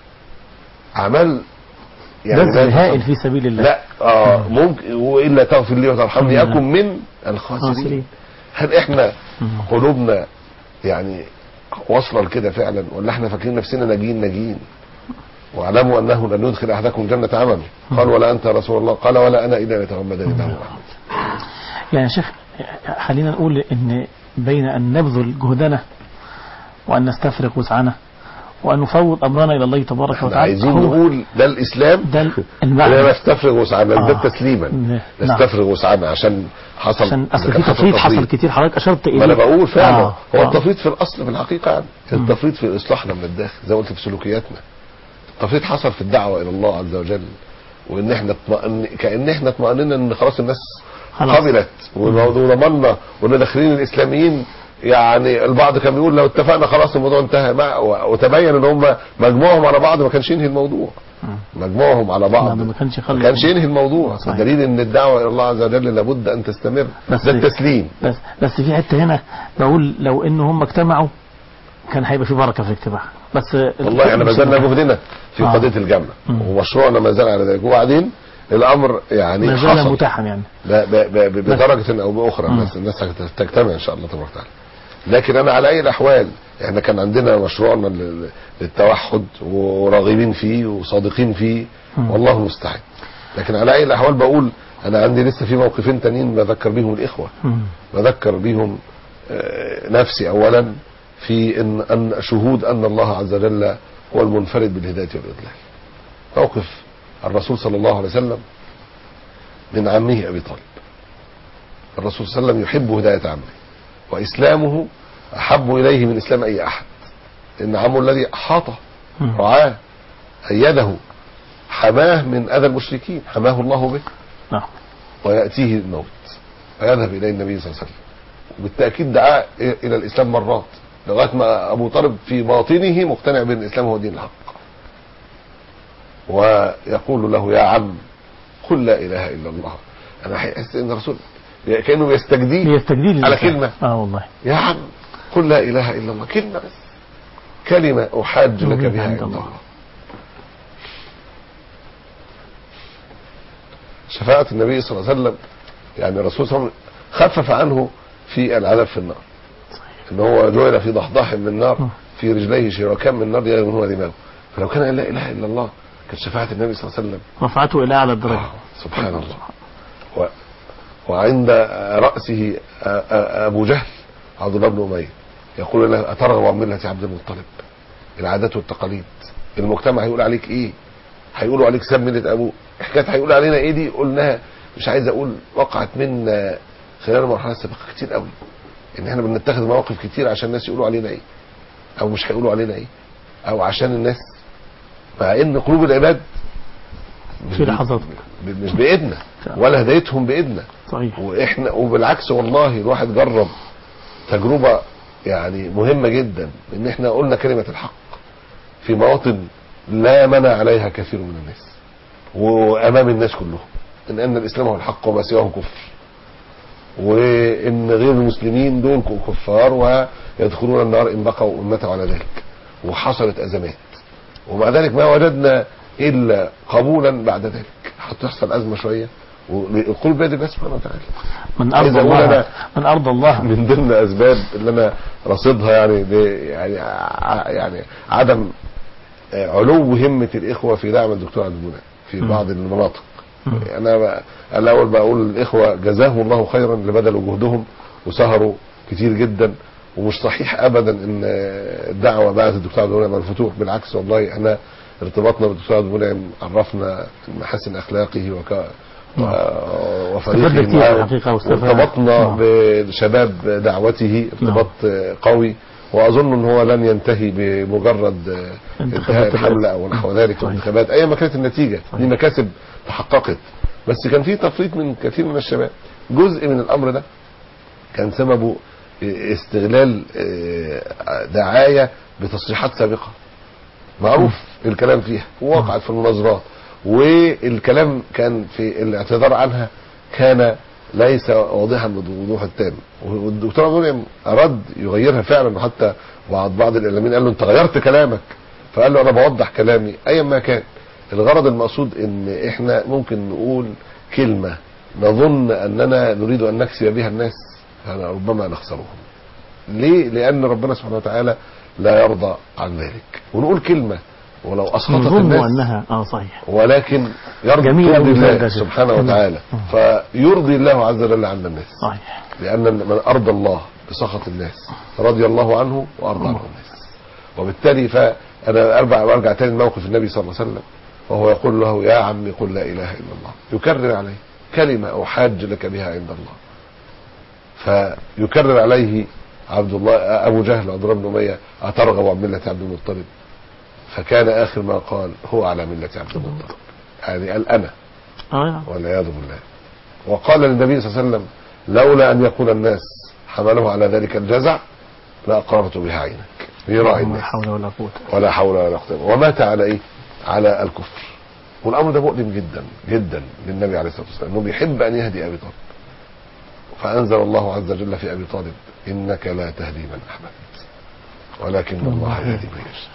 أعمال بذل لا هائل تصدق. في سبيل الله لا اه ممكن والا تغفر لي وترحمني نعم. اكن من الخاسرين خاسرين. هل احنا مم. قلوبنا يعني واصله لكده فعلا ولا احنا فاكرين نفسنا ناجين ناجين واعلموا انه لن يدخل احدكم جنه عمل قال ولا انت يا رسول الله قال ولا انا الا يتغمدني الله رحمته يعني يا شيخ خلينا نقول ان بين ان نبذل جهدنا وان نستفرغ وسعنا وان نفوض امرنا الى الله تبارك احنا وتعالى عايزين هو نقول ده الاسلام ده المعنى. لا نستفرغ وسعنا ده آه. تسليما نعم. نستفرغ وسعنا عشان حصل عشان اصل كان في حصل تفريط حصل تفريط. كتير حضرتك اشرت اليه ما انا بقول فعلا آه. هو آه. التفريط في الاصل في الحقيقه يعني التفريط في اصلاحنا من الداخل زي ما قلت في سلوكياتنا التفريط حصل في الدعوه الى الله عز وجل وان احنا اطمئن كان احنا اطمئننا ان خلاص الناس خلاص. قبلت وضمنا وان داخلين الاسلاميين يعني البعض كان بيقول لو اتفقنا خلاص الموضوع انتهى ما وتبين ان هم مجموعهم على بعض ما كانش ينهي الموضوع مم. مجموعهم على بعض ما- ما كانش يخلص. ما كانش ينهي الموضوع صحيح. بدليل ان الدعوه الى الله عز وجل لابد ان تستمر بس- ده التسليم بس بس في حته هنا بقول لو ان هم اجتمعوا كان هيبقى في بركه في الاجتماع بس والله احنا ما زلنا جهدنا في آه. قضيه الجامعه مم. ومشروعنا ما زال على ذلك وبعدين الامر يعني ما زال حصل متاحا يعني ب- ب- ب- بدرجه او باخرى مم. الناس الناس هتجتمع ان شاء الله تبارك وتعالى لكن انا على اي الاحوال احنا كان عندنا مشروعنا لل- للتوحد وراغبين فيه وصادقين فيه مم. والله المستعان لكن على اي الاحوال بقول انا عندي لسه في موقفين تانيين بذكر بيهم الاخوه مم. بذكر بهم آه، نفسي اولا في ان ان شهود ان الله عز وجل هو المنفرد بالهدايه والاضلال. موقف الرسول صلى الله عليه وسلم من عمه ابي طالب. الرسول صلى الله عليه وسلم يحب هدايه عمه واسلامه احب اليه من اسلام اي احد. ان عمه الذي احاطه مم. رعاه ايده حماه من اذى المشركين حماه الله به نعم ويأتيه الموت فيذهب إليه النبي صلى الله عليه وسلم وبالتأكيد دعاه إلى الإسلام مرات لغاية ما أبو طالب في باطنه مقتنع بأن الإسلام هو دين الحق ويقول له يا عم قل لا إله إلا الله أنا أحس أن الرسول كأنه هي بيستجديه التجديد على للإسلام. كلمة. اه والله يا عم قل لا إله إلا الله كلمة بس كلمة أحاج لك وبها بها عند عند الله. الله شفاعة النبي صلى الله عليه وسلم يعني الرسول صلى الله عليه وسلم خفف عنه في العذاب في النار ان هو جعل في ضحضاح من النار م. في رجليه شراكان من النار يغلبون دماغه فلو كان لا اله الا الله كانت شفاعة النبي صلى الله عليه وسلم رفعته الى اعلى الدرجه آه، سبحان الله و وعند رأسه آ- آ- أبو جهل عبد الله بن أمية يقول له أترغب عن ملة عبد المطلب العادات والتقاليد المجتمع هيقول عليك إيه هيقولوا عليك ساب ملة أبوه حكاية هيقول علينا إيه دي قلناها مش عايز أقول وقعت منا خلال المرحلة السابقة كتير قوي إن إحنا بنتخذ مواقف كتير عشان الناس يقولوا علينا إيه أو مش هيقولوا علينا إيه أو عشان الناس مع إن قلوب العباد مش في بي- لحظات مش بإيدنا ولا هدايتهم بإيدنا صحيح واحنا وبالعكس والله الواحد جرب تجربه يعني مهمه جدا ان احنا قلنا كلمه الحق في مواطن لا منع عليها كثير من الناس وامام الناس كلهم ان ان الاسلام هو الحق وما سواه كفر وان غير المسلمين دول كفار ويدخلون النار ان بقوا ان ماتوا على ذلك وحصلت ازمات ومع ذلك ما وجدنا الا قبولا بعد ذلك حتى تحصل ازمه شويه والقلوب بيد الله سبحانه وتعالى من عايز ارض أقول الله أنا- من ارض الله من ضمن اسباب اللي انا رصدها يعني دي يعني ع- يعني عدم آه، علو همه الاخوه في دعم الدكتور عبد المنعم في مم. بعض المناطق مم. انا ب- الاول بقول للاخوه جزاهم الله خيرا اللي بذلوا جهدهم وسهروا كتير جدا ومش صحيح ابدا ان آه، الدعوه بعد الدكتور عبد المنعم الفتوح بالعكس والله احنا ارتباطنا بالدكتور عبد المنعم عرفنا محاسن اخلاقه وك و- استفدنا وفريقه كتير معه الحقيقة واستفدنا. وارتبطنا نعم. بشباب دعوته ارتباط قوي واظن ان هو لن ينتهي بمجرد آه، انتخابات انتهاء الحمله الرئاسة. او نحو ذلك صحيح. الانتخابات ايا ما كانت النتيجه صحيح. دي مكاسب تحققت بس كان في تفريط من كثير من الشباب جزء من الامر ده كان سببه استغلال آه، دعايه بتصريحات سابقه معروف الكلام فيها ووقعت في المناظرات والكلام كان في الاعتذار عنها كان ليس واضحا بالوضوح التام والدكتور عبد المنعم اراد يغيرها فعلا وحتى بعض بعض الاعلاميين قال له انت غيرت كلامك فقال له انا بوضح كلامي ايا ما كان الغرض المقصود ان احنا ممكن نقول كلمه نظن اننا نريد ان نكسب بها الناس ربما نخسرهم ليه لان ربنا سبحانه وتعالى لا يرضى عن ذلك ونقول كلمه ولو اسقطت نظن الناس انها اه صحيح ولكن يرضي جميل أوي ترضي ده الله شيء. سبحانه جميل. وتعالى آه. فيرضي الله عز وجل عن الناس صحيح لأن من أرضى الله بسخط الناس رضي الله عنه وأرضى عنه الناس وبالتالي فأنا أرجع وأرجع تاني لموقف النبي صلى الله عليه وسلم وهو يقول له يا عمي قل لا إله إلا الله يكرر عليه كلمة أحاج لك بها عند الله فيكرر عليه عبد الله أبو جهل عبد الله بن أمية أترغب عن ملة عبد المطلب فكان آخر ما قال هو على ملة عبد المطلب يعني قال أنا اه والعياذ بالله وقال للنبي صلى الله عليه وسلم لولا ان يكون الناس حمله على ذلك الجزع لاقررت بها عينك يراعي لا الناس حول ولا قوه ولا حول ولا قوه ومات على ايه على الكفر والامر ده مؤلم جدا جدا للنبي عليه الصلاه والسلام انه بيحب ان يهدي ابي طالب فانزل الله عز وجل في ابي طالب انك لا تهدي من احببت ولكن الله يهدي من يشاء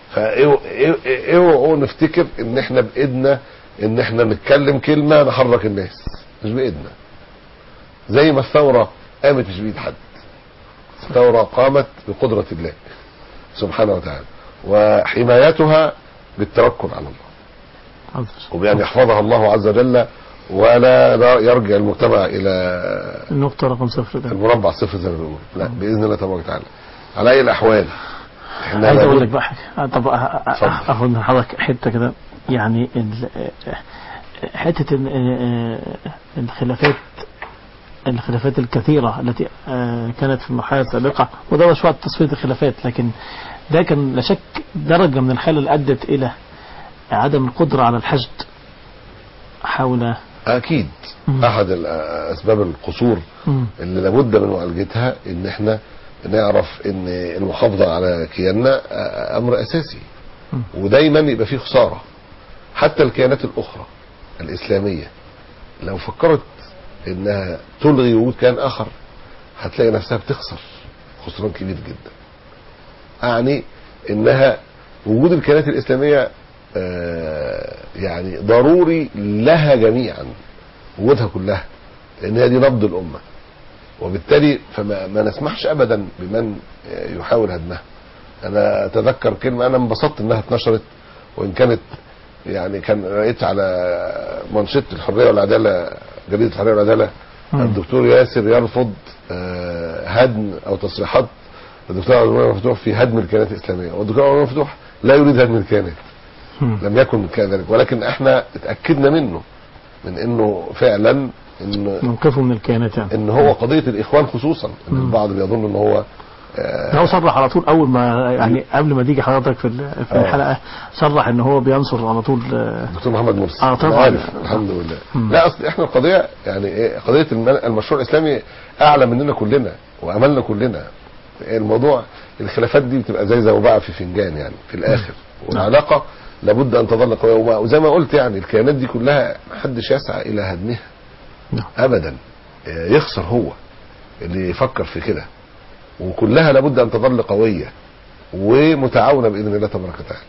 فاوعوا نفتكر ان احنا بايدنا ان احنا نتكلم كلمه نحرك الناس مش بايدنا زي ما الثوره قامت مش بايد حد الثوره قامت بقدره الله سبحانه وتعالى وحمايتها بالتوكل على الله حاضر. وبأن يحفظها الله عز وجل ولا لا يرجع المجتمع إلى النقطة رقم صفر ده المربع صفر زي ما بيقولوا لا بإذن الله تبارك وتعالى على أي الأحوال احنا عايز اقول لابد- لك بقى حاجه طب أ- أ- اتفضل. اخد من حضرتك حته كده يعني ال- حته ال- الخلافات الخلافات الكثيرة التي آه، كانت في المرحلة السابقة وده مش وقت تصفية الخلافات لكن ده كان لا شك درجة من الخلل أدت إلى عدم القدرة على الحشد حول أكيد مم. أحد الأ- أسباب القصور مم. اللي لابد من معالجتها إن احنا نعرف إن المحافظة على كياننا أ- أمر أساسي مم. ودايما يبقى فيه خسارة حتى الكيانات الأخرى الإسلامية لو فكرت إنها تلغي وجود كيان آخر هتلاقي نفسها بتخسر خسران كبير جدا أعني إنها وجود الكيانات الإسلامية آه، يعني ضروري لها جميعا وجودها كلها لأن هي دي نبض الأمة وبالتالي فما ما نسمحش أبدا بمن آه، يحاول هدمها أنا أتذكر كلمة أنا انبسطت إنها اتنشرت وإن كانت يعني كان رأيت على منشط الحرية والعدالة جريدة الحرية والعدالة مم. الدكتور ياسر يرفض آه، هدم أو تصريحات الدكتور عبد المنعم مفتوح في هدم الكيانات الإسلامية والدكتور عبد المنعم مفتوح لا يريد هدم الكيانات مم. لم يكن كذلك ولكن احنا اتأكدنا منه من انه فعلا ان موقفه من الكيانات يعني ان هو قضية الاخوان خصوصا ان مم. البعض بيظن ان هو آه، ده هو صرح على طول اول ما يعني قبل ما تيجي حضرتك في ال- في آه. الحلقه صرح ان هو بينصر على طول آه، الدكتور محمد مرسي آه، طبعاً. أنا عارف الحمد لله مم. لا اصل احنا القضيه يعني ايه قضيه الم- المشروع الاسلامي اعلى مننا كلنا واملنا كلنا الموضوع الخلافات دي بتبقى زي زوبعه في فنجان يعني في الاخر والعلاقه لابد ان تظل قويه وما- وزي ما قلت يعني الكيانات دي كلها محدش يسعى الى هدمها نعم. ابدا آه، يخسر هو اللي يفكر في كده وكلها لابد ان تظل قويه ومتعاونه باذن الله تبارك وتعالى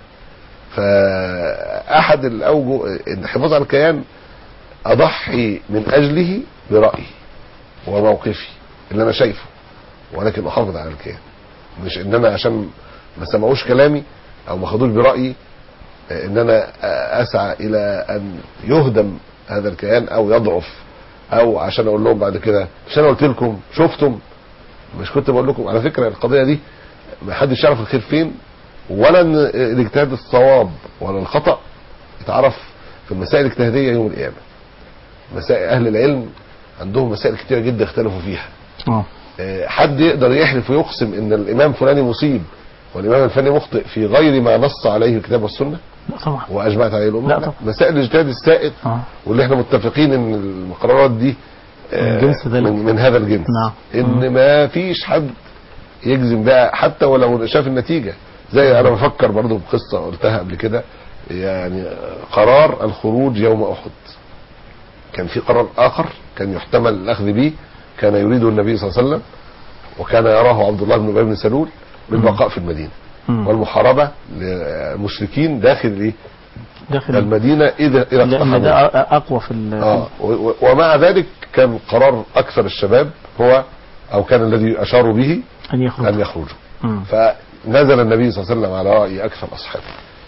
فاحد الاوجه الحفاظ على الكيان اضحي من اجله برايي وموقفي اللي انا شايفه ولكن احافظ على الكيان مش ان انا عشان ما سمعوش كلامي او ما خدوش برايي آه، ان انا آه، اسعى الى ان يهدم هذا الكيان او يضعف او عشان اقول لهم بعد كده مش انا قلت لكم شفتم مش كنت بقول لكم على فكره القضيه دي ما حدش يعرف الخير فين ولا ان الاجتهاد الصواب ولا الخطا يتعرف في المسائل الاجتهاديه يوم القيامه مسائل اهل العلم عندهم مسائل كتيره جدا اختلفوا فيها اه آه، حد يقدر يحلف ويقسم ان الامام فلاني مصيب والامام الفلاني مخطئ في غير ما نص عليه الكتاب والسنه لا طبعا واجمعت عليه الامه لا طبعا. مسائل الاجتهاد السائد اه واللي احنا متفقين ان القرارات دي آه، من جنس ذلك. من, من هذا الجنس نعم. ان ما فيش حد يجزم بقى حتى ولو شاف النتيجه زي انا بفكر برضو بقصه قلتها قبل كده يعني قرار الخروج يوم احد كان في قرار اخر كان يحتمل الاخذ به كان يريده النبي صلى الله عليه وسلم وكان يراه عبد الله بن ابي بن سلول بالبقاء في المدينه مم. والمحاربه للمشركين داخل الايه داخل المدينه اذا اذا لان اقتحموا ده اقوى في ال- اه و- و- ومع ذلك كان قرار اكثر الشباب هو او كان الذي اشاروا به ان يخرج ان يخرجوا مم. فنزل النبي صلى الله عليه وسلم على راي اكثر اصحابه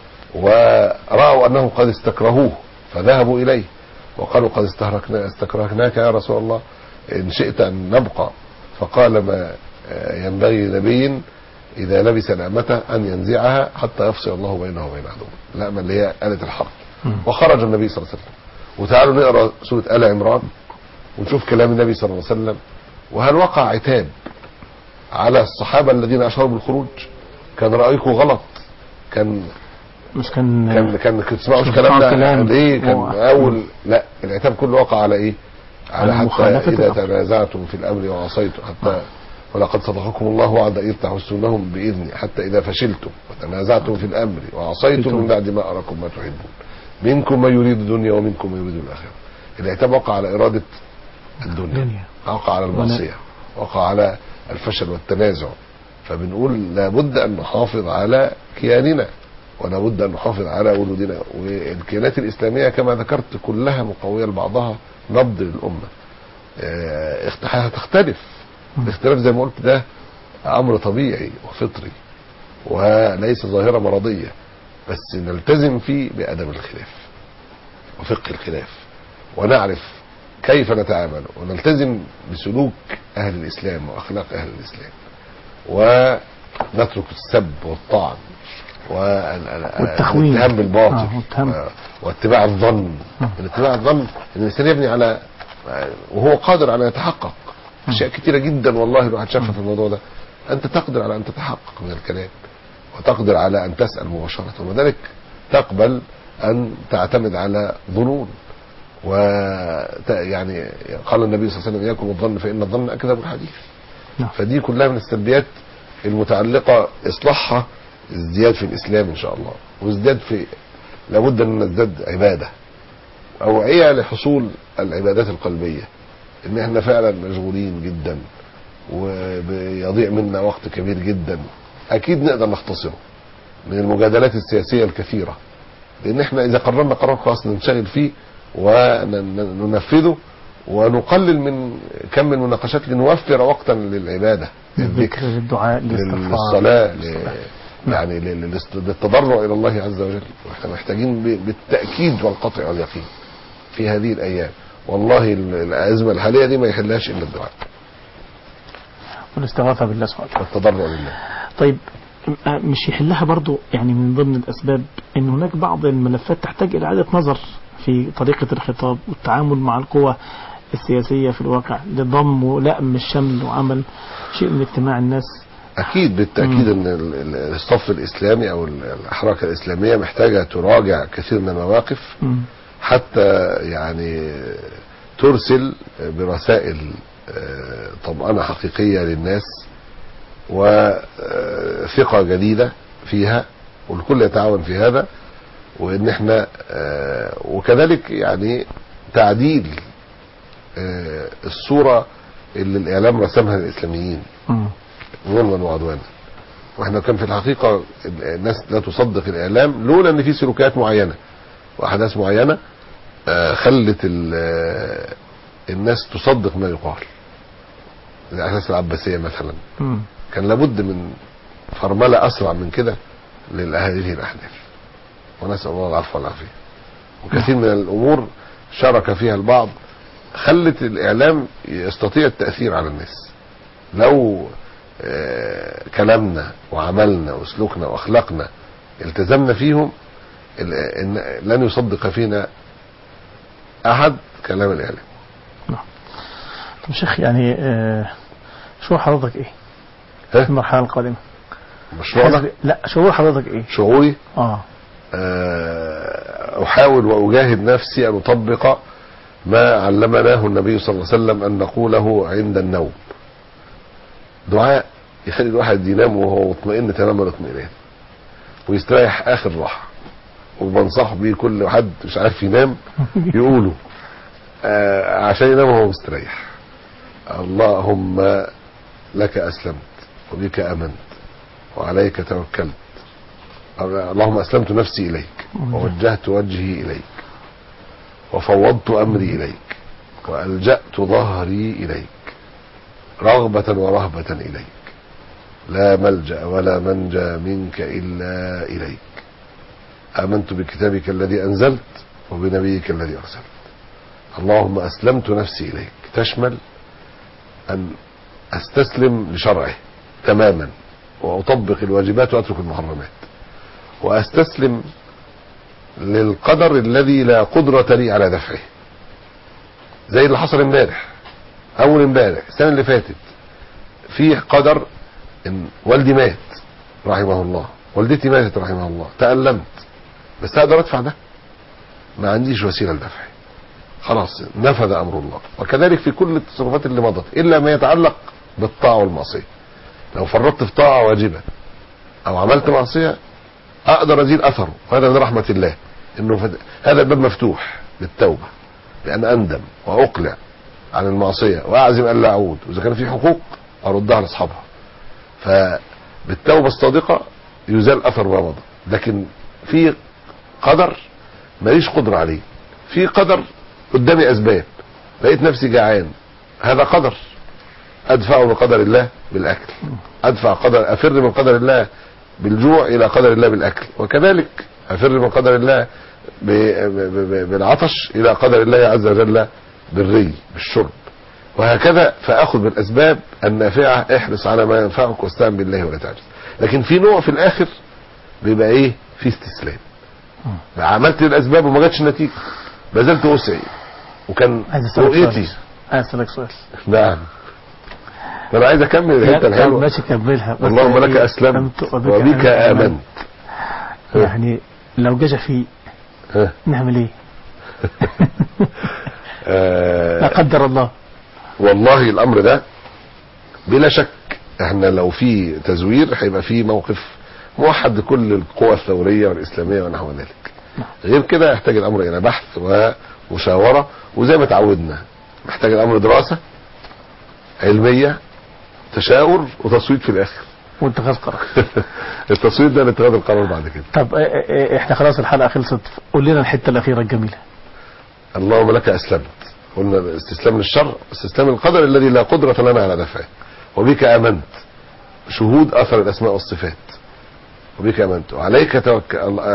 وراوا انهم قد استكرهوه فذهبوا اليه وقالوا قد استهركنا استكرهناك يا رسول الله ان شئت ان نبقى فقال ما آه، ينبغي نبي اذا لبس نعمته ان ينزعها حتى يفصل الله بينه وبين عدوه النعمه اللي هي آلة الحرب مم. وخرج النبي صلى الله عليه وسلم وتعالوا نقرا سوره ال عمران ونشوف كلام النبي صلى الله عليه وسلم وهل وقع عتاب على الصحابه الذين اشاروا بالخروج كان رايكم غلط كان مش كان كان كان كنت تسمعوش مش كلامنا بتسمعوا كلام. ليه كان هو- اول لا العتاب كله وقع على ايه على على حتى مخالفة اذا الأمر. تنازعتم في الامر وعصيتم حتى ولقد صدقكم الله وعد إذ تحسونهم بإذني حتى إذا فشلتم وتنازعتم في الأمر وعصيتم من بعد ما أراكم ما تحبون منكم من يريد الدنيا ومنكم من يريد الآخرة العتاب وقع على إرادة الدنيا الدنيا. وقع على المعصية وقع على الفشل والتنازع فبنقول لابد أن نحافظ على كياننا ولابد أن نحافظ على ولودنا والكيانات الإسلامية كما ذكرت كلها مقوية لبعضها نبض للأمة آه، اخت- هتختلف الاختلاف زي ما قلت ده أمر طبيعي وفطري وليس ظاهرة مرضية بس نلتزم فيه بأدب الخلاف وفقه الخلاف ونعرف كيف نتعامل ونلتزم بسلوك أهل الإسلام وأخلاق أهل الإسلام ونترك السب والطعن والتخوين. والاتهام بالباطل آه، والتهم. آه، واتباع الظن آه. الاتباع الظن ان الانسان يبني على وهو قادر على ان يتحقق اشياء كثيره جدا والله الواحد شافها في الموضوع ده انت تقدر على ان تتحقق من الكلام وتقدر على ان تسال مباشره وذلك تقبل ان تعتمد على ظنون و يعني قال النبي صلى الله عليه وسلم اياكم الظن فان الظن اكذب الحديث نعم. فدي كلها من السلبيات المتعلقه اصلاحها ازدياد في الاسلام ان شاء الله وازدياد في لابد ان نزداد عباده اوعيه لحصول العبادات القلبيه ان احنا فعلا مشغولين جدا وبيضيع منا وقت كبير جدا اكيد نقدر نختصره من المجادلات السياسيه الكثيره لان احنا اذا قررنا قرار خاص ننشغل فيه وننفذه ونقلل من كم المناقشات لنوفر وقتا للعباده للذكر للذكر للدعاء للاستغفار للصلاة ل... يعني لل- للست- للتضرع إلى الله عز وجل واحنا محتاجين ب- بالتأكيد والقطع واليقين في هذه الأيام والله ال- الأزمة الحالية دي ما يحلهاش إلا الدعاء والاستغاثة بالله سبحانه وتعالى والتضرع لله طيب آه، مش يحلها برضو يعني من ضمن الأسباب أن هناك بعض الملفات تحتاج إلى إعادة نظر في طريقة الخطاب والتعامل مع القوى السياسية في الواقع لضم ولأم الشمل وعمل شيء من اجتماع الناس أكيد بالتأكيد أن ال- ال- الصف الإسلامي أو ال- الحركة الإسلامية محتاجة تراجع كثير من المواقف مم. حتى يعني ترسل برسائل آه، طمأنة حقيقية للناس وثقة جديدة فيها والكل يتعاون في هذا وان احنا آه، وكذلك يعني تعديل آه، الصورة اللي الاعلام رسمها للاسلاميين مم. ظلما وعدوانا واحنا كان في الحقيقة الناس لا تصدق الاعلام لولا ان في سلوكيات معينة واحداث معينة آه، خلت ال- آه، الناس تصدق ما يقال زي الاحداث العباسية مثلا مم. كان لابد من فرملة أسرع من كده لهذه الأحداث ونسأل الله العفو والعافية وكثير من الأمور شارك فيها البعض خلت الإعلام يستطيع التأثير على الناس لو آه، كلامنا وعملنا وسلوكنا وأخلاقنا التزمنا فيهم ال- إن لن يصدق فينا أحد كلام الإعلام طب شيخ يعني آه شو حضرتك ايه ها؟ في المرحلة القادمة مشروعنا حزب- لا شعور حضرتك ايه شعوري اه آه، احاول واجاهد نفسي ان اطبق ما علمناه النبي صلى الله عليه وسلم ان نقوله عند النوم دعاء يخلي الواحد ينام وهو مطمئن تمام الاطمئنان ويستريح اخر راحه وبنصح بيه كل حد مش عارف ينام يقوله آه، عشان ينام وهو مستريح اللهم لك اسلمت وبك امنت وعليك توكلت اللهم اسلمت نفسي اليك ووجهت وجهي اليك وفوضت امري اليك والجات ظهري اليك رغبه ورهبه اليك لا ملجا ولا منجا منك الا اليك امنت بكتابك الذي انزلت وبنبيك الذي ارسلت اللهم اسلمت نفسي اليك تشمل ان استسلم لشرعه تماما واطبق الواجبات واترك المحرمات واستسلم للقدر الذي لا قدرة لي على دفعه زي اللي حصل امبارح اول امبارح السنة اللي فاتت في قدر ان والدي مات رحمه الله والدتي ماتت رحمه الله تألمت بس اقدر ادفع ده ما عنديش وسيلة لدفعه خلاص نفذ امر الله وكذلك في كل التصرفات اللي مضت الا ما يتعلق بالطاعة والمعصية لو فرطت في طاعة واجبة او عملت معصية اقدر ازيل اثره وهذا من رحمة الله انه فد... هذا الباب مفتوح للتوبة بان اندم واقلع عن المعصية واعزم ان لا اعود واذا كان في حقوق اردها لاصحابها فبالتوبة الصادقة يزال اثر ما مضى لكن في قدر ماليش قدرة عليه في قدر قدامي اسباب لقيت نفسي جعان هذا قدر ادفعه بقدر الله بالاكل ادفع قدر افر من قدر الله بالجوع الى قدر الله بالاكل وكذلك افر من قدر الله ب- ب- ب- بالعطش الى قدر الله عز وجل بالري بالشرب وهكذا فاخذ بالاسباب النافعه احرص على ما ينفعك واستعن بالله ولا تعجز لكن في نوع في الاخر بيبقى ايه في استسلام عملت الاسباب وما جاتش نتيجه بذلت وسعي وكان عايز اسالك رؤيتي سؤال عايز اسالك سؤال نعم انا عايز اكمل الحته لا، الحلوه ماشي كملها بس اللهم لك إيه، اسلمت وبك وبك امنت يعني لو جا في ها. نعمل ايه؟ لا آه قدر الله والله الامر ده بلا شك احنا لو في تزوير هيبقى في موقف موحد لكل القوى الثوريه والاسلاميه ونحو ذلك غير كده يحتاج الامر الى بحث ومشاوره وزي ما تعودنا محتاج الامر دراسه علميه تشاور وتصويت في الاخر واتخاذ قرار التصويت ده لاتخاذ القرار بعد كده طب إيه، إيه، احنا خلاص الحلقه خلصت قول لنا الحته الاخيره الجميله اللهم لك اسلمت قلنا استسلام للشر استسلام القدر الذي لا قدرة لنا على دفعه وبك امنت شهود اثر الاسماء والصفات وبك امنت وعليك توكل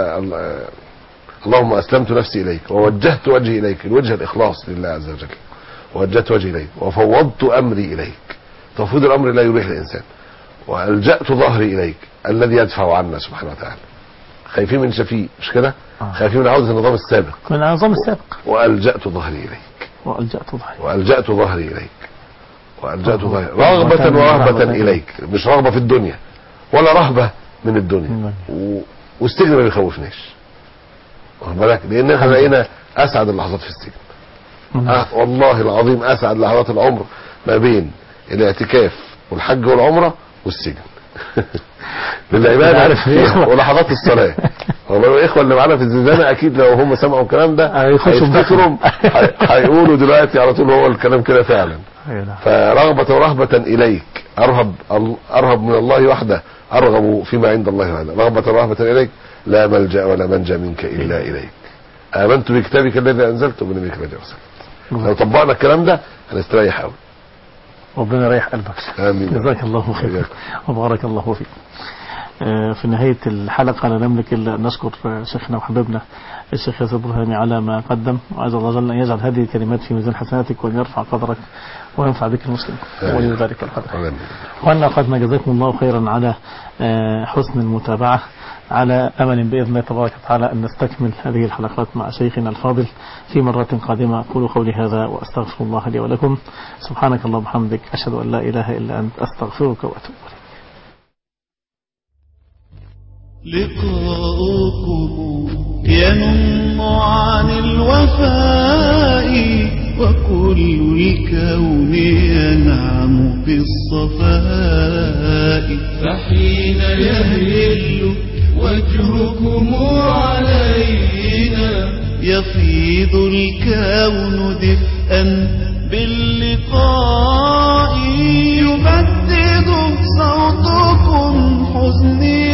اللهم اسلمت نفسي اليك ووجهت وجهي اليك الوجه الاخلاص لله عز وجل ووجهت وجهي اليك وفوضت امري اليك تفويض الامر لا يريح الانسان والجات ظهري اليك الذي يدفع عنا سبحانه وتعالى خايفين من شفيق مش كده آه. خايفين من عوده النظام السابق من النظام السابق والجات ظهري اليك والجأت ظهري والجأت ظهري اليك والجأت رغبة- ظهري رغبة رغبة ورهبة ورهبة اليك مش رغبة في الدنيا ولا رهبة من الدنيا من و... والسجن ما بيخوفناش واخد بالك لان احنا لقينا اسعد اللحظات في السجن من آه والله العظيم اسعد لحظات العمر ما بين الاعتكاف والحج والعمرة والسجن للعبادة عارف فيها الإخوة. ولحظات الصلاة والله الاخوة اللي معانا في الزنزانة اكيد لو هم سمعوا الكلام ده هيخشوا هيفتكروا هي- هيقولوا دلوقتي على طول هو الكلام كده فعلا أيوة نعم. فرغبة ورهبة إليك أرهب أرهب من الله وحده أرغب فيما عند الله وحده رغبة ورهبة إليك لا ملجأ ولا منجا منك إلا إليك آمنت بكتابك الذي أنزلت وبنبيك الذي أرسلت لو طبقنا الكلام ده هنستريح قوي ربنا يريح قلبك آمين جزاك الله خير إياك. وبارك الله فيك آه، في نهاية الحلقة لا نملك إلا أن نشكر آه، شيخنا وحبيبنا الشيخ ياسر برهاني على ما قدم وعز الله جل أن يجعل هذه الكلمات في ميزان حسناتك وأن يرفع قدرك وينفع بك المسلمين آمين. ولي ذلك القدر آمين. وأن أخذنا جزاكم الله خيرا على آه، حسن المتابعة على أمل بإذن الله تبارك وتعالى أن نستكمل هذه الحلقات مع شيخنا الفاضل في مرة قادمة أقول قولي هذا وأستغفر الله لي ولكم سبحانك اللهم وبحمدك أشهد أن لا إله إلا أنت أستغفرك وأتوب إليك لقاؤكم ينم عن الوفاء وكل الكون ينعم بالصفاء فحين يهل وجهكم علينا يفيض الكون دفئا باللقاء يبدد صوتكم حزني